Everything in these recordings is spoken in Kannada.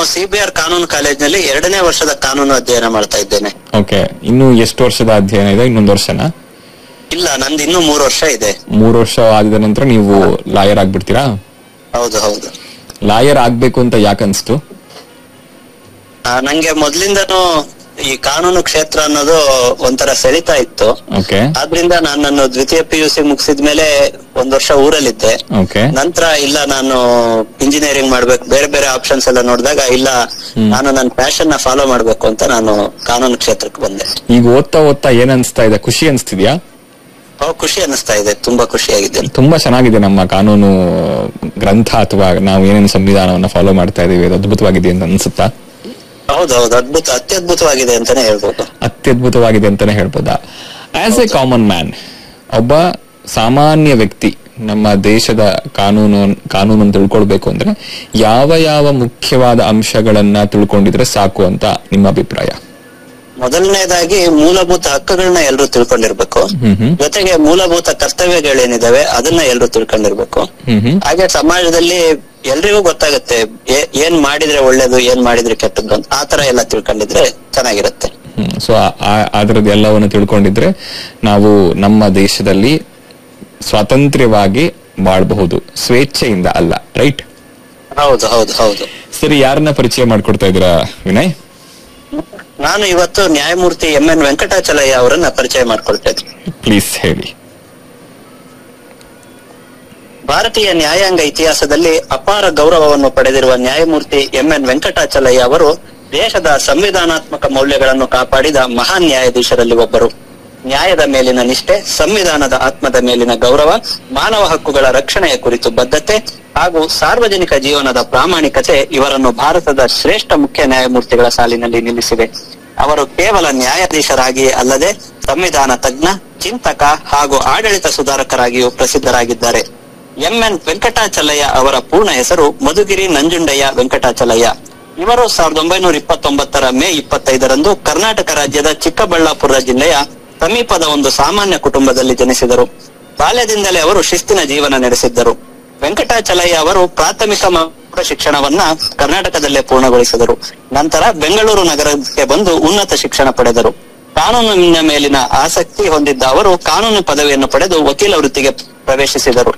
ಸಿಬಿಆರ್ ಕಾನೂನು ಕಾಲೇಜ್ನಲ್ಲಿ ಎರಡನೇ ವರ್ಷದ ಕಾನೂನು ಅಧ್ಯಯನ ಮಾಡ್ತಾ ಇದ್ದೇನೆ ಓಕೆ ಇನ್ನು ಎಷ್ಟು ವರ್ಷದ ಅಧ್ಯಯನ ಇದೆ ಇನ್ನೊಂದು ವರ್ಷನಾ ಇಲ್ಲ ನಂದು ಇನ್ನೂ ಮೂರು ವರ್ಷ ಇದೆ ಮೂರು ವರ್ಷ ಆದ ನಂತರ ನೀವು ಲಾಯರ್ ಆಗ್ಬಿಡ್ತೀರಾ ಹೌದು ಹೌದು ಲಾಯರ್ ಆಗ್ಬೇಕು ಅಂತ ಯಾಕೆ ಅನ್ಸ್ತು ಆ, ನಂಗೆ ಮೊದ್ಲಿಂದನೂ ಈ ಕಾನೂನು ಕ್ಷೇತ್ರ ಅನ್ನೋದು ಒಂಥರ ಸೆಳಿತಾ ಇತ್ತು ಓಕೆ ಆದ್ರಿಂದ ನಾನು ನನ್ನ ದ್ವಿತೀಯ ಪಿ ಯು ಸಿ ಮುಗಿಸಿದ್ಮೇಲೆ ಒಂದ್ ವರ್ಷ ಊರಲ್ಲಿದ್ದೆ ಓಕೆ ನಂತರ ಇಲ್ಲ ನಾನು ಇಂಜಿನಿಯರಿಂಗ್ ಮಾಡ್ಬೇಕು ಬೇರೆ ಬೇರೆ ಆಪ್ಷನ್ಸ್ ಎಲ್ಲ ನೋಡಿದಾಗ ಇಲ್ಲ ನಾನು ನನ್ನ ಪ್ಯಾಷನ್ ನ ಫಾಲೋ ಮಾಡ್ಬೇಕು ಅಂತ ನಾನು ಕಾನೂನು ಕ್ಷೇತ್ರಕ್ಕೆ ಬಂದೆ ಈಗ ಓದ್ತಾ ಓದ್ತಾ ಏನ್ ಅನ್ಸ್ತಾ ಇದೆ ಖುಷಿ ಅನ್ಸ್ತಿದ್ಯಾ ಅವಾಗ ಖುಷಿ ಅನಿಸ್ತಾ ಇದೆ ತುಂಬಾ ಖುಷಿಯಾಗಿದೆ ತುಂಬಾ ಚೆನ್ನಾಗಿದೆ ನಮ್ಮ ಕಾನೂನು ಗ್ರಂಥ ಅಥವಾ ನಾವು ಏನೇನು ಸಂವಿಧಾನವನ್ನ ಫಾಲೋ ಮಾಡ್ತಾ ಇದೀವಿ ಅದು ಅದ್ಭುತವಾಗಿದೆ ಅಂತ ಅನ್ಸುತ್ತಾ ಹೌದೌದು ಅದ್ಭುತ ಅತ್ಯದ್ಭುತವಾಗಿದೆ ಅಂತಾನೆ ಹೇಳ್ಬೋದು ಅತ್ಯದ್ಭುತವಾಗಿದೆ ಅಂತಾನೆ ಹೇಳ್ಬೋದಾ ಆಸ್ ಎ ಕಾಮನ್ ಮ್ಯಾನ್ ಒಬ್ಬ ಸಾಮಾನ್ಯ ವ್ಯಕ್ತಿ ನಮ್ಮ ದೇಶದ ಕಾನೂನು ಕಾನೂನನ್ನು ತಿಳ್ಕೊಳ್ಬೇಕು ಅಂದ್ರೆ ಯಾವ ಯಾವ ಮುಖ್ಯವಾದ ಅಂಶಗಳನ್ನ ತಿಳ್ಕೊಂಡಿದ್ರೆ ಸಾಕು ಅಂತ ನಿಮ್ಮ ಅಭಿಪ್ರಾಯ ಮೊದಲನೇದಾಗಿ ಮೂಲಭೂತ ಹಕ್ಕುಗಳನ್ನ ಎಲ್ಲರೂ ತಿಳ್ಕೊಂಡಿರ್ಬೇಕು ಹ್ಮ್ ಹ್ಮ್ ಜೊತೆಗೆ ಮೂಲಭೂತ ಕರ್ತವ್ಯಗಳೇನಿದಾವೆ ಅದನ್ನ ಎಲ್ಲರೂ ತಿಳ್ಕೊಂಡಿರ್ಬೇಕು ಹ್ಮ್ ಹ್ಮ್ ಹಾಗೆ ಸಮಾಜದಲ್ಲಿ ಎಲ್ರಿಗೂ ಗೊತ್ತಾಗುತ್ತೆ ಏ- ಏನ್ ಮಾಡಿದ್ರೆ ಒಳ್ಳೇದು ಏನ್ ಮಾಡಿದ್ರೆ ಕೆಟ್ಟದ್ದು ಅಂತ ಆ ತರ ಎಲ್ಲ ತಿಳ್ಕೊಂಡಿದ್ರೆ ಚೆನ್ನಾಗಿರುತ್ತೆ ಸೊ ಅದರದ್ದು ಎಲ್ಲವನ್ನು ತಿಳ್ಕೊಂಡಿದ್ರೆ ನಾವು ನಮ್ಮ ದೇಶದಲ್ಲಿ ಸ್ವಾತಂತ್ರ್ಯವಾಗಿ ಬಾಳ್ಬಹುದು ಸ್ವೇಚ್ಛೆಯಿಂದ ಅಲ್ಲ ರೈಟ್ ಹೌದು ಹೌದು ಹೌದು ಸರಿ ಯಾರನ್ನ ಪರಿಚಯ ಮಾಡ್ಕೊಡ್ತಾ ಇದ್ದೀರಾ ವಿನಯ್ ನಾನು ಇವತ್ತು ನ್ಯಾಯಮೂರ್ತಿ ಎಂ ಎನ್ ವೆಂಕಟಾಚಲಯ್ಯ ಅವರನ್ನ ಪರಿಚಯ ಮಾಡ್ಕೊಳ್ತಾ ಇದ್ದೀನಿ ಪ್ಲೀಸ್ ಹೇಳಿ ಭಾರತೀಯ ನ್ಯಾಯಾಂಗ ಇತಿಹಾಸದಲ್ಲಿ ಅಪಾರ ಗೌರವವನ್ನು ಪಡೆದಿರುವ ನ್ಯಾಯಮೂರ್ತಿ ಎಂ ಎನ್ ವೆಂಕಟಾಚಲಯ್ಯ ಅವರು ದೇಶದ ಸಂವಿಧಾನಾತ್ಮಕ ಮೌಲ್ಯಗಳನ್ನು ಕಾಪಾಡಿದ ಮಹಾನ್ ನ್ಯಾಯಾಧೀಶರಲ್ಲಿ ಒಬ್ಬರು ನ್ಯಾಯದ ಮೇಲಿನ ನಿಷ್ಠೆ ಸಂವಿಧಾನದ ಆತ್ಮದ ಮೇಲಿನ ಗೌರವ ಮಾನವ ಹಕ್ಕುಗಳ ರಕ್ಷಣೆಯ ಕುರಿತು ಬದ್ಧತೆ ಹಾಗೂ ಸಾರ್ವಜನಿಕ ಜೀವನದ ಪ್ರಾಮಾಣಿಕತೆ ಇವರನ್ನು ಭಾರತದ ಶ್ರೇಷ್ಠ ಮುಖ್ಯ ನ್ಯಾಯಮೂರ್ತಿಗಳ ಸಾಲಿನಲ್ಲಿ ನಿಲ್ಲಿಸಿವೆ ಅವರು ಕೇವಲ ನ್ಯಾಯಾಧೀಶರಾಗಿಯೇ ಅಲ್ಲದೆ ಸಂವಿಧಾನ ತಜ್ಞ ಚಿಂತಕ ಹಾಗೂ ಆಡಳಿತ ಸುಧಾರಕರಾಗಿಯೂ ಪ್ರಸಿದ್ಧರಾಗಿದ್ದಾರೆ ಎಂಎನ್ ವೆಂಕಟಾಚಲಯ್ಯ ಅವರ ಪೂರ್ಣ ಹೆಸರು ಮಧುಗಿರಿ ನಂಜುಂಡಯ್ಯ ವೆಂಕಟಾಚಲಯ್ಯ ಇವರು ಸಾವಿರದ ಒಂಬೈನೂರ ಇಪ್ಪತ್ತೊಂಬತ್ತರ ಮೇ ಇಪ್ಪತ್ತೈದರಂದು ಕರ್ನಾಟಕ ರಾಜ್ಯದ ಚಿಕ್ಕಬಳ್ಳಾಪುರ ಜಿಲ್ಲೆಯ ಸಮೀಪದ ಒಂದು ಸಾಮಾನ್ಯ ಕುಟುಂಬದಲ್ಲಿ ಜನಿಸಿದರು ಬಾಲ್ಯದಿಂದಲೇ ಅವರು ಶಿಸ್ತಿನ ಜೀವನ ನಡೆಸಿದ್ದರು ವೆಂಕಟಾಚಲಯ್ಯ ಅವರು ಪ್ರಾಥಮಿಕ ಮತ್ತು ಶಿಕ್ಷಣವನ್ನ ಕರ್ನಾಟಕದಲ್ಲೇ ಪೂರ್ಣಗೊಳಿಸಿದರು ನಂತರ ಬೆಂಗಳೂರು ನಗರಕ್ಕೆ ಬಂದು ಉನ್ನತ ಶಿಕ್ಷಣ ಪಡೆದರು ಕಾನೂನಿನ ಮೇಲಿನ ಆಸಕ್ತಿ ಹೊಂದಿದ್ದ ಅವರು ಕಾನೂನು ಪದವಿಯನ್ನು ಪಡೆದು ವಕೀಲ ವೃತ್ತಿಗೆ ಪ್ರವೇಶಿಸಿದರು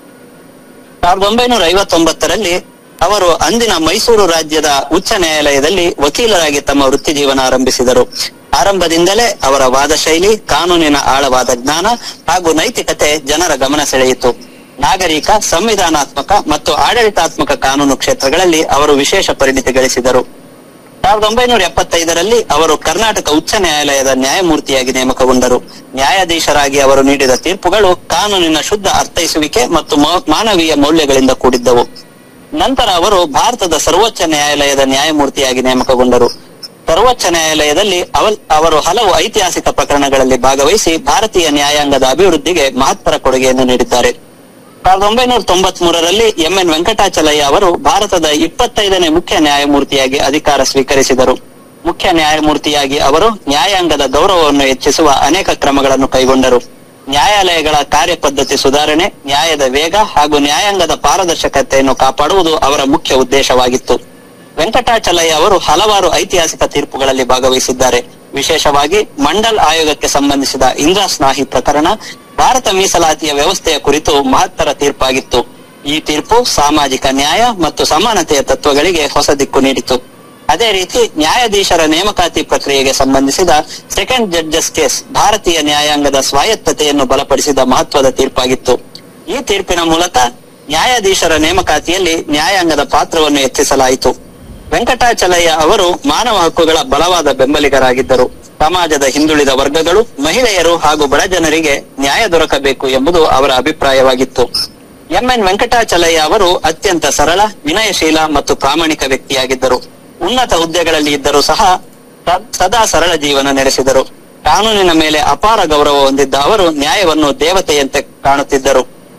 ಸಾವಿರದ ಒಂಬೈನೂರ ಐವತ್ತೊಂಬತ್ತರಲ್ಲಿ ಅವರು ಅಂದಿನ ಮೈಸೂರು ರಾಜ್ಯದ ಉಚ್ಚ ನ್ಯಾಯಾಲಯದಲ್ಲಿ ವಕೀಲರಾಗಿ ತಮ್ಮ ವೃತ್ತಿ ಜೀವನ ಆರಂಭಿಸಿದರು ಆರಂಭದಿಂದಲೇ ಅವರ ವಾದ ಶೈಲಿ ಕಾನೂನಿನ ಆಳವಾದ ಜ್ಞಾನ ಹಾಗೂ ನೈತಿಕತೆ ಜನರ ಗಮನ ಸೆಳೆಯಿತು ನಾಗರಿಕ ಸಂವಿಧಾನಾತ್ಮಕ ಮತ್ತು ಆಡಳಿತಾತ್ಮಕ ಕಾನೂನು ಕ್ಷೇತ್ರಗಳಲ್ಲಿ ಅವರು ವಿಶೇಷ ಪರಿಣಿತಿ ಗಳಿಸಿದರು ಸಾವಿರದ ಒಂಬೈನೂರ ಎಪ್ಪತ್ತೈದರಲ್ಲಿ ಅವರು ಕರ್ನಾಟಕ ಉಚ್ಚ ನ್ಯಾಯಾಲಯದ ನ್ಯಾಯಮೂರ್ತಿಯಾಗಿ ನೇಮಕಗೊಂಡರು ನ್ಯಾಯಾಧೀಶರಾಗಿ ಅವರು ನೀಡಿದ ತೀರ್ಪುಗಳು ಕಾನೂನಿನ ಶುದ್ಧ ಅರ್ಥೈಸುವಿಕೆ ಮತ್ತು ಮೌ- ಮಾನವೀಯ ಮೌಲ್ಯಗಳಿಂದ ಕೂಡಿದ್ದವು ನಂತರ ಅವರು ಭಾರತದ ಸರ್ವೋಚ್ಚ ನ್ಯಾಯಾಲಯದ ನ್ಯಾಯಮೂರ್ತಿಯಾಗಿ ನೇಮಕಗೊಂಡರು ಸರ್ವೋಚ್ಚ ನ್ಯಾಯಾಲಯದಲ್ಲಿ ಅವಲ್- ಅವರು ಹಲವು ಐತಿಹಾಸಿಕ ಪ್ರಕರಣಗಳಲ್ಲಿ ಭಾಗವಹಿಸಿ ಭಾರತೀಯ ನ್ಯಾಯಾಂಗದ ಅಭಿವೃದ್ಧಿಗೆ ಮಹತ್ತರ ಕೊಡುಗೆಯನ್ನು ನೀಡಿದ್ದಾರೆ ಸಾವಿರದ ಒಂಬೈನೂರ ತೊಂಬತ್ ಮೂರರಲ್ಲಿ ಎಂಎನ್ ವೆಂಕಟಾಚಲಯ್ಯ ಅವರು ಭಾರತದ ಇಪ್ಪತ್ತೈದನೇ ಮುಖ್ಯ ನ್ಯಾಯಮೂರ್ತಿಯಾಗಿ ಅಧಿಕಾರ ಸ್ವೀಕರಿಸಿದರು ಮುಖ್ಯ ನ್ಯಾಯಮೂರ್ತಿಯಾಗಿ ಅವರು ನ್ಯಾಯಾಂಗದ ಗೌರವವನ್ನು ಹೆಚ್ಚಿಸುವ ಅನೇಕ ಕ್ರಮಗಳನ್ನು ಕೈಗೊಂಡರು ನ್ಯಾಯಾಲಯಗಳ ಕಾರ್ಯಪದ್ಧತಿ ಸುಧಾರಣೆ ನ್ಯಾಯದ ವೇಗ ಹಾಗೂ ನ್ಯಾಯಾಂಗದ ಪಾರದರ್ಶಕತೆಯನ್ನು ಕಾಪಾಡುವುದು ಅವರ ಮುಖ್ಯ ಉದ್ದೇಶವಾಗಿತ್ತು ವೆಂಕಟಾಚಲಯ್ಯ ಅವರು ಹಲವಾರು ಐತಿಹಾಸಿಕ ತೀರ್ಪುಗಳಲ್ಲಿ ಭಾಗವಹಿಸಿದ್ದಾರೆ ವಿಶೇಷವಾಗಿ ಮಂಡಲ್ ಆಯೋಗಕ್ಕೆ ಸಂಬಂಧಿಸಿದ ಇಂದ್ರಾ ಸ್ನಾಹಿ ಪ್ರಕರಣ ಭಾರತ ಮೀಸಲಾತಿಯ ವ್ಯವಸ್ಥೆಯ ಕುರಿತು ಮಹತ್ತರ ತೀರ್ಪಾಗಿತ್ತು ಈ ತೀರ್ಪು ಸಾಮಾಜಿಕ ನ್ಯಾಯ ಮತ್ತು ಸಮಾನತೆಯ ತತ್ವಗಳಿಗೆ ಹೊಸ ದಿಕ್ಕು ನೀಡಿತು ಅದೇ ರೀತಿ ನ್ಯಾಯಾಧೀಶರ ನೇಮಕಾತಿ ಪ್ರಕ್ರಿಯೆಗೆ ಸಂಬಂಧಿಸಿದ ಸೆಕೆಂಡ್ ಜಡ್ಜಸ್ ಕೇಸ್ ಭಾರತೀಯ ನ್ಯಾಯಾಂಗದ ಸ್ವಾಯತ್ತತೆಯನ್ನು ಬಲಪಡಿಸಿದ ಮಹತ್ವದ ತೀರ್ಪಾಗಿತ್ತು ಈ ತೀರ್ಪಿನ ಮೂಲಕ ನ್ಯಾಯಾಧೀಶರ ನೇಮಕಾತಿಯಲ್ಲಿ ನ್ಯಾಯಾಂಗದ ಪಾತ್ರವನ್ನು ಹೆಚ್ಚಿಸಲಾಯಿತು ವೆಂಕಟಾಚಲಯ್ಯ ಅವರು ಮಾನವ ಹಕ್ಕುಗಳ ಬಲವಾದ ಬೆಂಬಲಿಗರಾಗಿದ್ದರು ಸಮಾಜದ ಹಿಂದುಳಿದ ವರ್ಗಗಳು ಮಹಿಳೆಯರು ಹಾಗೂ ಬಡ ಜನರಿಗೆ ನ್ಯಾಯ ದೊರಕಬೇಕು ಎಂಬುದು ಅವರ ಅಭಿಪ್ರಾಯವಾಗಿತ್ತು ಎಂಎನ್ ವೆಂಕಟಾಚಲಯ್ಯ ಅವರು ಅತ್ಯಂತ ಸರಳ ವಿನಯಶೀಲ ಮತ್ತು ಪ್ರಾಮಾಣಿಕ ವ್ಯಕ್ತಿಯಾಗಿದ್ದರು ಉನ್ನತ ಹುದ್ದೆಗಳಲ್ಲಿ ಇದ್ದರೂ ಸಹ ಸ- ಸದಾ ಸರಳ ಜೀವನ ನಡೆಸಿದರು ಕಾನೂನಿನ ಮೇಲೆ ಅಪಾರ ಗೌರವ ಹೊಂದಿದ್ದ ಅವರು ನ್ಯಾಯವನ್ನು ದೇವತೆಯಂತೆ ಕಾಣುತ್ತಿದ್ದರು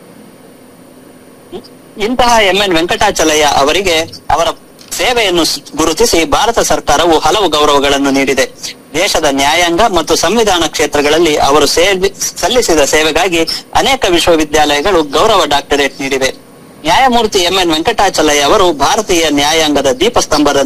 ಇಂತಹ ಎಂಎನ್ ವೆಂಕಟಾಚಲಯ್ಯ ಅವರಿಗೆ ಅವರ ಸೇವೆಯನ್ನು ಸ್- ಗುರುತಿಸಿ ಭಾರತ ಸರ್ಕಾರವು ಹಲವು ಗೌರವಗಳನ್ನು ನೀಡಿದೆ ದೇಶದ ನ್ಯಾಯಾಂಗ ಮತ್ತು ಸಂವಿಧಾನ ಕ್ಷೇತ್ರಗಳಲ್ಲಿ ಅವರು ಸೇವೆ ಸಲ್ಲಿಸಿದ ಸೇವೆಗಾಗಿ ಅನೇಕ ವಿಶ್ವವಿದ್ಯಾಲಯಗಳು ಗೌರವ ಡಾಕ್ಟರೇಟ್ ನೀಡಿವೆ ನ್ಯಾಯಮೂರ್ತಿ ಎಂಎನ್ ವೆಂಕಟಾಚಲಯ್ಯ ಅವರು ಭಾರತೀಯ ನ್ಯಾಯಾಂಗದ ದೀಪಸ್ತಂಭದ